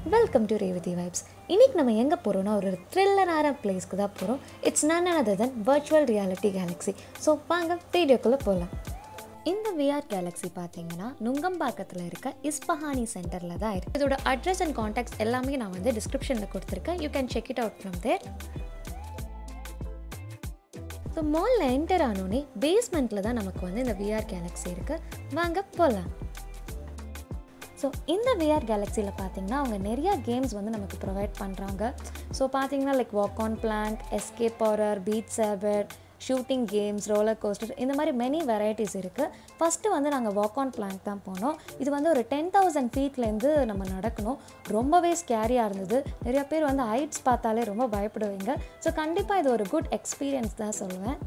welcome to Revathi vibes இன்னைக்கு நம்ம எங்கே போகிறோம்னா ஒரு த்ரில்லரான பிளேஸ்க்கு தான் போகிறோம் it's none other than virtual reality galaxy so வாங்க வீடியோக்குள்ளே போகலாம் இந்த விஆர் கேலக்ஸி பார்த்தீங்கன்னா நுங்கம்பாக்கத்தில் இருக்க இஸ்பஹானி சென்டரில் தான் இருக்குது இதோட அட்ரஸ் அண்ட் காண்டாக்ட்ஸ் எல்லாமே நான் வந்து டிஸ்கிரிப்ஷனில் கொடுத்துருக்கேன் you can check it out from there so மாலில் என்டர் ஆனோடனே பேஸ்மெண்ட்டில் தான் நமக்கு வந்து இந்த விஆர் கேலக்ஸி இருக்குது வாங்க போகலாம் ஸோ இந்த விஆர் கேலக்ஸியில் பார்த்தீங்கன்னா அவங்க நிறையா கேம்ஸ் வந்து நமக்கு ப்ரொவைட் பண்ணுறாங்க ஸோ பார்த்தீங்கன்னா like walk on plant escape horror Beat Saber shooting games roller coaster இந்த மாதிரி மெனி வெரைட்டிஸ் இருக்குது ஃபஸ்ட்டு வந்து நாங்கள் வாக் ஆன் பிளான்ட் தான் போனோம் இது வந்து ஒரு டென் தௌசண்ட் ஃபீட்லேருந்து நம்ம நடக்கணும் ரொம்பவே ஸ்கேரியாக இருந்தது நிறைய பேர் வந்து ஹைட்ஸ் பார்த்தாலே ரொம்ப பயப்படுவீங்க ஸோ கண்டிப்பாக இது ஒரு குட் எக்ஸ்பீரியன்ஸ் தான் சொல்லுவேன்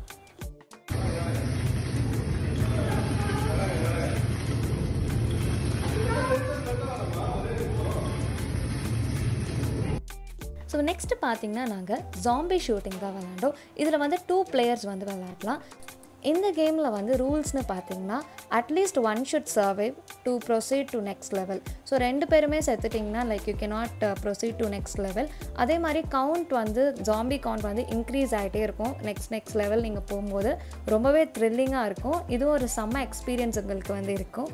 ஸோ நெக்ஸ்ட்டு பார்த்தீங்கன்னா நாங்கள் ஜாம்பி ஷூட்டிங் தான் விளாண்டோம் இதில் வந்து டூ பிளேயர்ஸ் வந்து விளாடலாம் இந்த கேமில் வந்து ரூல்ஸ்னு பார்த்தீங்கன்னா at least one should survive to proceed to next level so ரெண்டு பேருமே செத்துட்டிங்கன்னா like you not proceed to next level அதே மாதிரி கவுண்ட் வந்து ஜாம்பி கவுண்ட் வந்து இன்க்ரீஸ் ஆகிட்டே இருக்கும் நெக்ஸ்ட் நெக்ஸ்ட் லெவல் நீங்கள் போகும்போது ரொம்பவே த்ரில்லிங்காக இருக்கும் இதுவும் ஒரு செம்ம எக்ஸ்பீரியன்ஸ் உங்களுக்கு வந்து இருக்கும்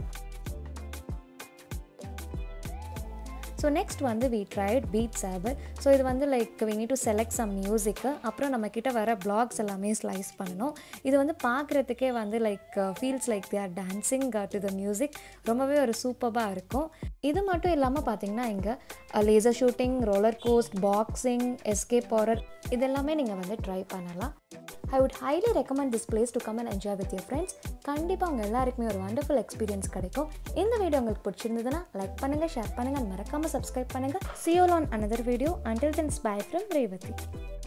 ஸோ நெக்ஸ்ட் வந்து we tried Beat Saber so இது வந்து like we need to select some மியூசிக்கு அப்புறம் நம்மக்கிட்ட வர பிளாக்ஸ் எல்லாமே ஸ்லைஸ் பண்ணணும் இது வந்து பார்க்குறதுக்கே வந்து like feels like they are dancing to the music ரொம்பவே ஒரு சூப்பராக இருக்கும் இது மட்டும் இல்லாமல் பார்த்தீங்கன்னா இங்கே laser shooting roller coast boxing escape horror இதெல்லாமே நீங்கள் வந்து ட்ரை பண்ணலாம் I would highly recommend this place to come and enjoy with your friends கண்டிப்பாக உங்கள் எல்லாருக்குமே ஒரு வண்டர்ஃபுல் எக்ஸ்பீரியன்ஸ் கிடைக்கும் இந்த வீடியோ உங்களுக்கு பிடிச்சிருந்ததுன்னா லைக் பண்ணுங்கள் ஷேர் பண்ணுங்கள் மறக்காமல் சப்ஸ்கிரைப் பண்ணுங்கள் see you on another video until thens bye from Revathi